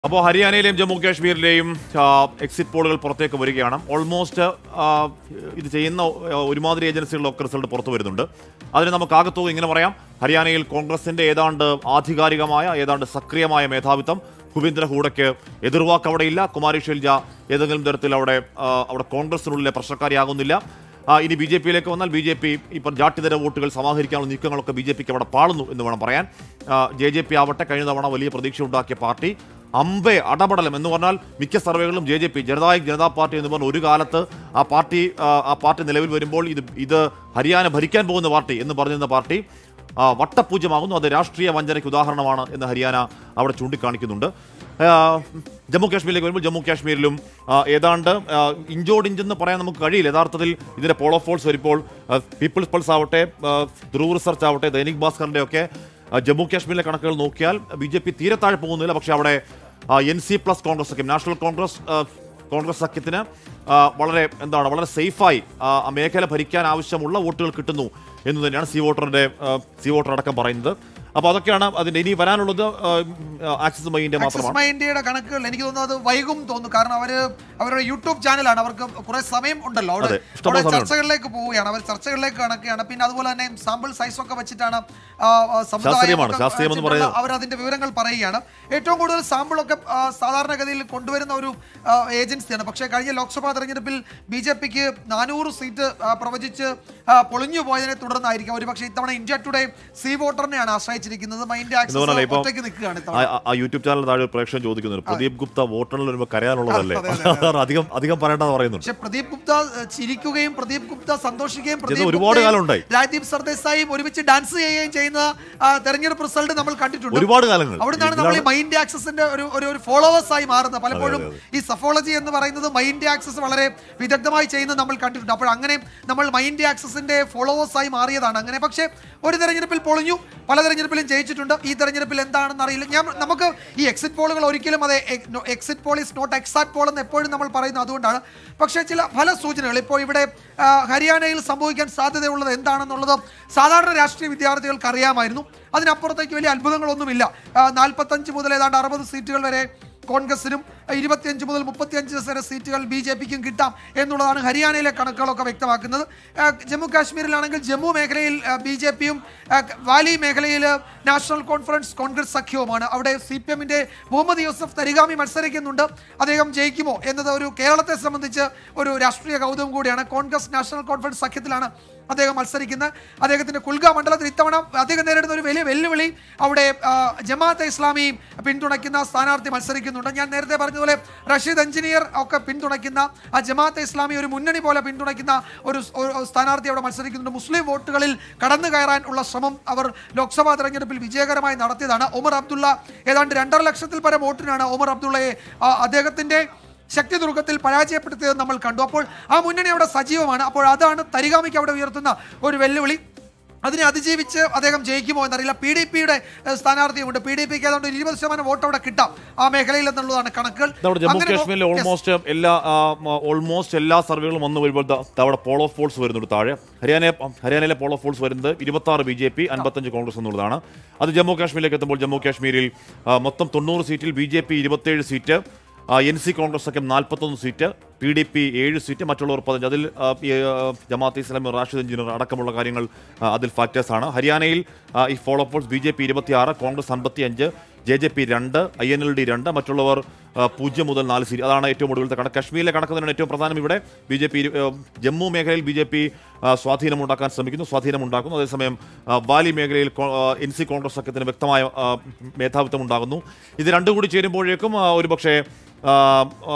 അപ്പോൾ ഹരിയാനയിലെയും ജമ്മു കാശ്മീരിലെയും ആ, എക്സിറ്റ് പോളുകൾ പുറത്തേക്ക് വരികയാണ് ഓൾമോസ്റ്റ് ആ, ഇത് ചെയ്യുന്ന ആ, ഒരുമാതിരി ഏജൻസികളിലൊക്കെ റിസൾട്ട് പുറത്തു വരുന്നുണ്ട് അതിന് നമുക്ക് ആകത്തുക ഇങ്ങനെ പറയാം ഹരിയാനയിൽ കോൺഗ്രസിന്റെ ഏതാണ്ട് ആധികാരികമായ ഏതാണ്ട് സക്രിയമായ മേധാവിത്വം ഭൂപേന്ദ്ര ഹൂഡയ്ക്ക് എതിർവാക്ക് അവിടെയില്ല കുമാരി ഷെൽജ ഏതെങ്കിലും തരത്തിൽ അവിടെ ആ, അവിടെ കോൺഗ്രസിനുള്ളിലെ പ്രശ്നക്കാരിയാകുന്നില്ല ആ, ഇനി ബി ജെ പിയിലേക്ക് വന്നാൽ ബി ജെ പി ഇപ്പം ജാട്ടിതര വോട്ടുകൾ സമാഹരിക്കാനുള്ള നീക്കങ്ങളൊക്കെ ബി ജെ പിക്ക് അവിടെ പാളുന്നു എന്ന് വേണം പറയാൻ ജെ ജെ പി ആവട്ടെ കഴിഞ്ഞ തവണ വലിയ പ്രതീക്ഷ ഉണ്ടാക്കിയ പാർട്ടി അമ്പെ അടപടലം എന്ന് പറഞ്ഞാൽ മിക്ക സർവേകളിലും J J P Jannayak Janata party എന്ന് പറഞ്ഞ ഒരു കാലത്ത് ആ പാർട്ടി ആ, ആ പാർട്ടി നിലവിൽ വരുമ്പോൾ ഇത് ഇത് ഹരിയാന ഭരിക്കാൻ പോകുന്ന പാർട്ടി എന്ന് പറഞ്ഞിരുന്ന പാർട്ടി ആ, വട്ടപൂജ്യമാകുന്നു അത് രാഷ്ട്രീയ വഞ്ചനയ്ക്ക് ഉദാഹരണമാണ് എന്ന് ഹരിയാന അവിടെ ചൂണ്ടിക്കാണിക്കുന്നുണ്ട് ആ, ജമ്മു കാശ്മീരിലേക്ക് വരുമ്പോൾ ജമ്മു കാശ്മീരിലും ആ, ഏതാണ്ട് ആ, ഇഞ്ചോടിഞ്ചെന്ന് പറയാൻ നമുക്ക് കഴിയില്ല യഥാർത്ഥത്തിൽ ഇതിന്റെ പോൾ ഓഫ് ഫോൾസ് വരുമ്പോൾ ആ, പീപ്പിൾസ് പൾസ് ആവട്ടെ ആ, ധ്രുവ് റിസർച്ച് ആവട്ടെ ദൈനിക് ഭാസ്കറിന്റെ ഒക്കെ ആ, ജമ്മു കാശ്മീരിലെ കണക്കുകൾ നോക്കിയാൽ ബി ജെ പി തീരെ താഴെ പോകുന്നില്ല പക്ഷേ അവിടെ എൻ സി പ്ലസ് കോൺഗ്രസ് സഖ്യം നാഷണൽ കോൺഗ്രസ് ആ, കോൺഗ്രസ് സഖ്യത്തിന് ആ, വളരെ എന്താണ് വളരെ സേഫായി ആ ആ മേഖല ഭരിക്കാൻ ആവശ്യമുള്ള വോട്ടുകൾ കിട്ടുന്നു എന്ന് തന്നെയാണ് സി വോട്ടറിന്റെ ആ, സി വോട്ടർ അടക്കം പറയുന്നത് അപ്പോൾ അതൊക്കെയാണ് അതിന്റെ ഇനി വരാനുള്ളത് ആ, ആക്സിസ് മൈൻഡിന്റെ ആക്സിസ് മാത്രമാണ് മൈ ഇന്ത്യയുടെ കണക്കുകൾ എനിക്ക് തോന്നുന്നു അത് വൈകും തോന്നുന്നു കാരണം അവര് അവരുടെ യൂട്യൂബ് ചാനലാണ് അവർക്ക് കുറെ സമയം ഉണ്ടല്ലോ അവിടെ അതെ, ഇഷ്ടംപോലെ അവിടെ സമയമുണ്ട്. ചർച്ചകളിലേക്ക് പോവുകയാണ് അവർ ചർച്ചകളിലേക്ക് കണക്കുകയാണ് പിന്നെ അതുപോലെ തന്നെ സാമ്പിൾ സൈസ് ഒക്കെ വെച്ചിട്ടാണ് ആ, ആ, സമുദായം ശാസ്ത്രീയമാണ്, ഒക്കെ ശാസ്ത്രീയം എന്ന് വെച്ചിട്ടുള്ള പറയുന്നത്. അവർ അതിന്റെ വിവരങ്ങൾ പറയുകയാണ് ഏറ്റവും കൂടുതൽ സാമ്പിൾ ഒക്കെ ആ, സാധാരണഗതിയിൽ കൊണ്ടുവരുന്ന ഒരു ആ, ഏജൻസിയാണ് പക്ഷേ കഴിഞ്ഞ ലോക്സഭാ തെരഞ്ഞെടുപ്പിൽ ബി ജെ പിക്ക് നാനൂറ് സീറ്റ് ആ, പ്രവചിച്ച് ആ, പൊളിഞ്ഞു പോയതിനെ തുടർന്നായിരിക്കും ഒരുപക്ഷെ ഇത്തവണ ഇന്ത്യ ടുഡേ സി വോട്ടറിനെയാണ് ആശ്രയിച്ചിരിക്കുന്നത് മൈൻഡ് എന്ന് പറഞ്ഞാൽ ആക്സസ് ഇപ്പം ഒറ്റയ്ക്ക് നിൽക്കുകയാണ് ഇത്തവണ ആ- ആ- ആ യൂട്യൂബ് ചാനൽ താഴെ ഒരു പ്രേക്ഷകൻ ചോദിക്കുന്നുണ്ട് പ്രദീപ് ഗുപ്ത വോട്ടെണ്ണിൽ വരുമ്പോൾ കരയാനുള്ളതല്ലേ അതെ, അതെ, അതാണ് അധികം അധികം പറയേണ്ടത് പറയുന്നുണ്ട് പക്ഷെ പ്രദീപ് ഗുപ്ത ഏഹ്, ചിരിക്കുകയും പ്രദീപ് ഗുപ്ത സന്തോഷിക്കുകയും ചെയ്ത ഒരുപാട് ഗുപ്തയും കാലം ഉണ്ടായി. രാജ്ദീപ് സർദേശായും ഒരുമിച്ച് ഡാൻസ് ചെയ്യുകയും ചെയ്യുന്ന ആ, തെരഞ്ഞെടുപ്പ് റിസൾട്ട് നമ്മൾ കണ്ടിട്ടുണ്ട് ഒരുപാട് കാലങ്ങൾ അവിടുന്നാണ് നമ്മൾ ഈ മൈൻഡ് ആക്സസിന്റെ ഒരു ഒരു ഒരു ഫോളോവേഴ്സ് ആയി മാറുന്നത് പലപ്പോഴും അതെ, ഈ സഫോളജി എന്ന് പറയുന്നത് മൈൻഡ് ആക്സസ് വളരെ വിദഗ്ധമായി ചെയ്യുന്നത് നമ്മൾ കണ്ടിട്ടുണ്ട് അപ്പോൾ അങ്ങനെ നമ്മൾ മൈൻഡ് ആക്സസിന്റെ ഫോളോവേഴ്സ് ആയി മാറിയതാണ് അങ്ങനെ പക്ഷേ ഒരു തെരഞ്ഞെടുപ്പിൽ പൊളിഞ്ഞു പല തെരഞ്ഞെടുപ്പിലും ജയിച്ചിട്ടുണ്ട് ഈ തെരഞ്ഞെടുപ്പിൽ എന്താണെന്ന് അറിയില്ല ഞാൻ നമുക്ക് ഈ എക്സിറ്റ് പോളുകൾ ഒരിക്കലും അതെ exit poll is not exact poll എന്ന് എപ്പോഴും നമ്മൾ പറയുന്നത് അതുകൊണ്ടാണ് പക്ഷേ ചില ഫല സൂചനകൾ ഇപ്പോൾ ഇവിടെ ആ, ഹരിയാനയിൽ സംഭവിക്കാൻ സാധ്യതയുള്ളത് എന്താണെന്നുള്ളത് സാധാരണ രാഷ്ട്രീയ വിദ്യാർത്ഥികൾക്ക് അറിയാമായിരുന്നു അതിനപ്പുറത്തേക്ക് വലിയ അത്ഭുതങ്ങളൊന്നുമില്ല ആ, നാൽപ്പത്തഞ്ച് മുതൽ ഏതാണ്ട് അറുപത് സീറ്റുകൾ വരെ കോൺഗ്രസിനും ഇരുപത്തിയഞ്ച് മുതൽ മുപ്പത്തിയഞ്ച് വരെ സീറ്റുകൾ ബി ജെ പിക്കും കിട്ടാം എന്നുള്ളതാണ് ഹരിയാനയിലെ കണക്കുകളൊക്കെ വ്യക്തമാക്കുന്നത് ആ, ജമ്മു കാശ്മീരിലാണെങ്കിൽ ജമ്മു മേഖലയിൽ ബി ജെ പിയും വാലി മേഖലയിൽ നാഷണൽ കോൺഫറൻസ് കോൺഗ്രസ് സഖ്യവുമാണ് അവിടെ സി പി എമ്മിന്റെ മുഹമ്മദ് യൂസഫ് തരിഗാമി മത്സരിക്കുന്നുണ്ട് അദ്ദേഹം ജയിക്കുമോ എന്നത് ഒരു കേരളത്തെ സംബന്ധിച്ച് ഒരു രാഷ്ട്രീയ കൗതുകം കൂടിയാണ് കോൺഗ്രസ് നാഷണൽ കോൺഫറൻസ് സഖ്യത്തിലാണ് അദ്ദേഹം മത്സരിക്കുന്നത് അദ്ദേഹത്തിന്റെ കുൽഗ മണ്ഡലത്തിൽ ഇത്തവണ അദ്ദേഹം നേരിടുന്ന ഒരു വലിയ വെല്ലുവിളി അവിടെ ആ, ജമാഅത്തെ ഇസ്ലാമി പിന്തുണയ്ക്കുന്ന സ്ഥാനാർത്ഥി മത്സരിക്കുന്നുണ്ട് ഞാൻ നേരത്തെ പറഞ്ഞതുപോലെ റഷീദ് എഞ്ചിനീയർ ഒക്കെ പിന്തുണയ്ക്കുന്ന ആ ജമാഅത്തെ ഇസ്ലാമി ഒരു മുന്നണി പോലെ പിന്തുണയ്ക്കുന്ന ഒരു സ്- ഒരു സ്ഥാനാർത്ഥി അവിടെ മത്സരിക്കുന്നുണ്ട് മുസ്ലിം വോട്ടുകളിൽ കടന്നു കയറാൻ ഉള്ള ശ്രമം അവർ ലോക്സഭാ തെരഞ്ഞെടുപ്പിൽ വിജയകരമായി നടത്തിയതാണ് ഒമർ അബ്ദുള്ള ഏതാണ്ട് രണ്ടര ലക്ഷത്തിൽ പരം വോട്ടിനാണ് ഒമർ അബ്ദുള്ളയെ ആ, അദ്ദേഹത്തിന്റെ ശക്തി ദുർഗത്തിൽ പരാജയപ്പെടുത്തിയത് നമ്മൾ കണ്ടു അപ്പോൾ ആ മുന്നണി അവിടെ സജീവമാണ് അപ്പോൾ അതാണ് തരികാമിക്ക് അവിടെ ഉയർത്തുന്ന ഒരു വെല്ലുവിളി അതിനെ അതിജീവിച്ച് അദ്ദേഹം ജയിക്കുമോ എന്നറിയില്ല പി ഡി പിയുടെ സ്ഥാനാർത്ഥിയുമുണ്ട് പി ഡി പിക്ക് ഏതാണ്ട് ഒരു ഇരുപത് ശതമാനം വോട്ട് അവിടെ കിട്ടാം ആ മേഖലയിൽ എന്നുള്ളതാണ് കണക്കുകൾ നമ്മുടെ ജമ്മു അങ്ങനെ നോ- കാശ്മീരിലെ Yes. ഓൾമോസ്റ്റ് എല്ലാ ഓൾമോസ്റ്റ് എല്ലാ സർവേകളും വന്നു വരുമ്പോൾ ദാ- ദാ അവിടെ പോൾ ഓഫ് ഫോൾസ് വരുന്നുണ്ട് താഴെ ഹരിയാന ഹരിയാനയിലെ പോൾ ഓഫ് ഫോൾസ് വരുന്നത് ഇരുപത്തി ആറ് ബി ജെ പി അൻപത്തഞ്ച് കോൺഗ്രസ് എന്നുള്ളതാണ് അത് ജമ്മു കാശ്മീരിലേക്ക് എത്തുമ്പോൾ ജമ്മു കാശ്മീരിൽ ആ, മൊത്തം തൊണ്ണൂറ് സീറ്റിൽ ബി ജെ പി ഇരുപത്തേഴ് സീറ്റ് എൻ സി കോൺഗ്രസ് ഒക്കെ നാൽപ്പത്തൊന്ന് സീറ്റ് പി ഡി പി ഏഴ് സീറ്റ് മറ്റുള്ളവർ പതിനഞ്ച് അതിൽ ആ, ഈ, ആ, ജമാഅത്ത് ഇസ്ലാമി റാഷിദ് എഞ്ചിനീയർ അടക്കമുള്ള കാര്യങ്ങൾ ആ, അതിൽ ഫാക്ടേഴ്സാണ് ഹരിയാനയിൽ ആ, ഈ ഫോളോ ഫോൾസ് ബി ജെ പി ഇരുപത്തിയാറ് കോൺഗ്രസ് അൻപത്തി അഞ്ച് ജെ ജെ പി രണ്ട് ഐ എൻ എൽ ഡി രണ്ട് മറ്റുള്ളവർ ആ, പൂജ്യം മുതൽ നാല് സീറ്റ് അതാണ് ഏറ്റവും ഒടുവിലത്തെ കണക്ക് കശ്മീരിലെ കണക്ക് തന്നെയാണ് ഏറ്റവും പ്രധാനം ഇവിടെ ബി ജെ പി ജമ്മു മേഖലയിൽ ബി ജെ പി സ്വാധീനമുണ്ടാക്കാൻ ശ്രമിക്കുന്നു സ്വാധീനമുണ്ടാക്കുന്നു അതേസമയം ആ, വാലി മേഖലയിൽ എൻ സി കോൺഗ്രസ് സഖ്യത്തിന് വ്യക്തമായ ആ, മേധാവിത്വം ഉണ്ടാകുന്നു ഇത് രണ്ടും കൂടി ചേരുമ്പോഴേക്കും ആ, ഒരുപക്ഷേ ആ, ആ,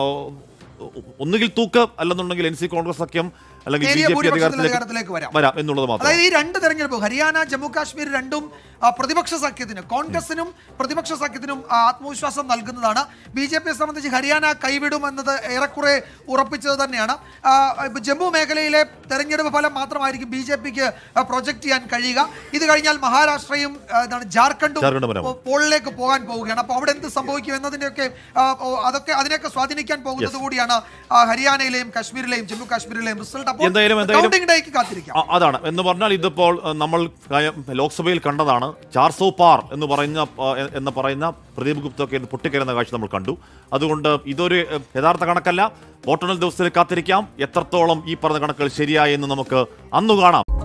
ഒന്നുകിൽ തൂക്ക് അല്ലെന്നുണ്ടെങ്കിൽ എൻ സി കോൺഗ്രസ് സഖ്യം അല്ലെങ്കിൽ ബി നേരിയ ജെ പി ഭൂരിപക്ഷത്തിൽ അധികാരത്തിലേക്ക് അധികാരത്തിലേക്ക് വരാം വരാം എന്നുള്ളത് മാത്രം അതായത് ഈ രണ്ട് തെരഞ്ഞെടുപ്പ് ഹരിയാന ജമ്മു കാശ്മീർ രണ്ടും ആ, പ്രതിപക്ഷ സഖ്യത്തിന് കോൺഗ്രസിനും പ്രതിപക്ഷ സഖ്യത്തിനും ആ, ആത്മവിശ്വാസം നൽകുന്നതാണ് ബി ജെ പിയെ സംബന്ധിച്ച് ഹരിയാന കൈവിടുമെന്നത് ഏറെക്കുറെ ഉറപ്പിച്ചത് തന്നെയാണ് ആ, ഇപ്പൊ ജമ്മു മേഖലയിലെ തെരഞ്ഞെടുപ്പ് ഫലം മാത്രമായിരിക്കും ബി ജെ പിക്ക് പ്രൊജക്ട് ചെയ്യാൻ കഴിയുക ഇത് കഴിഞ്ഞാൽ മഹാരാഷ്ട്രയും ആ, എന്താണ് ജാർഖണ്ഡും ജാർഖണ്ഡും വരാം. പോ- പോളിലേക്ക് പോകാൻ പോവുകയാണ് അപ്പോൾ അവിടെ എന്ത് സംഭവിക്കും എന്നതിൻ്റെയൊക്കെ ആ, ഓ, അതൊക്കെ അതിനെയൊക്കെ സ്വാധീനിക്കാൻ പോകുന്നത് കൂടിയാണ് ആ, ഹരിയാനയിലെയും കാശ്മീരിലെയും ജമ്മു കാശ്മീരിലെയും റിസൾട്ട് അപ്പോൾ എന്തായാലും- എന്തായാലും- കൗണ്ടിംഗ് ഡേക്ക് കാത്തിരിക്കാം അ- അതാണ് എന്ന് പറഞ്ഞാൽ ഇതിപ്പോൾ അഹ്, നമ്മൾ കയ- ലോക്സഭയിൽ കണ്ടതാണ് ചാർസോ പാർ എന്ന് പറയുന്ന അഹ്, എ- എന്ന് പറയുന്ന പ്രദീപ് ഗുപ്തൊക്കെ പൊട്ടിക്കരുന്ന കാഴ്ച നമ്മൾ കണ്ടു അതുകൊണ്ട് ഇതൊരു അഹ്, യഥാർത്ഥ കണക്കല്ല വോട്ടെണ്ണൽ ദിവസത്തിൽ കാത്തിരിക്കാം എത്രത്തോളം ഈ പറഞ്ഞ കണക്കുകൾ ശരിയായെന്ന് നമുക്ക് അന്നു കാണാം